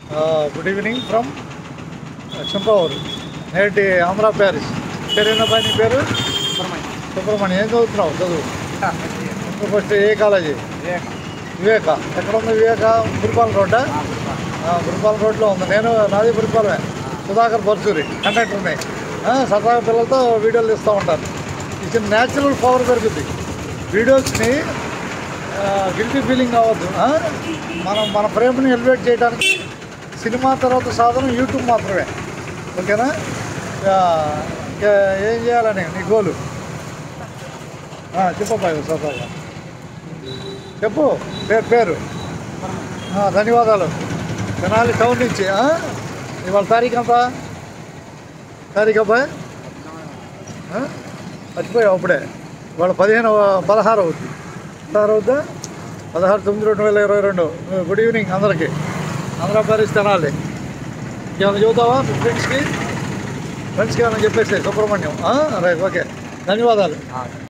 Good evening from చింపవూరు నేటి Andhra Paris పేరేనప్పా నీ పేరు సుబ్రహ్మణ్యం ఏం చదువుతున్నావు చదువు ఇప్పుడు ఫస్ట్ ఏ కాలేజీ వివేక ఎక్కడ ఉంది వివేక గురుపాల రోడ్డా గురుపాల రోడ్లో ఉంది నేను నాది గురుపాలమే సుధాకర్ పర్సూరి కండక్టర్ని ఆ, సరదాగా పిల్లలతో వీడియోలు తీస్తూ ఉంటాను ఇది న్యాచురల్ పవర్ పెరుగుద్ది వీడియోస్ని గిల్టీ ఫీలింగ్ అవ్వద్దు ఆ? మనం మన ప్రేమని ఎలివేట్ చేయడానికి సినిమా తర్వాత సాధనం యూట్యూబ్ మాత్రమే ఓకేనా ఆ, ఇంకా ఏం చేయాలని నీ గోలు చెప్పబాయ్ సరదాగా చెప్పు పేరు పేరు ఆ, ధన్యవాదాలు తెనాలి టౌన్ నుంచి ఆ? ఇవాళ తారీఖు ఎంత తారీఖు అబ్బాయి ఆ? మర్చిపోయావు అప్పుడే ఇవాళ పదిహేను పదహారు అవుతుంది పదహారు అవుద్దా పదహారు తొమ్మిది రెండు వేల ఇరవై రెండు గుడ్ ఈవినింగ్ అందరికీ ఆంధ్ర ప్యారిస్ తెనాలి ఏమైనా చెబుతావా మీ ఫ్రెండ్స్కి ఫ్రెండ్స్కి ఏమైనా చెప్పేసి సుబ్రహ్మణ్యం రైట్ ఓకే ధన్యవాదాలు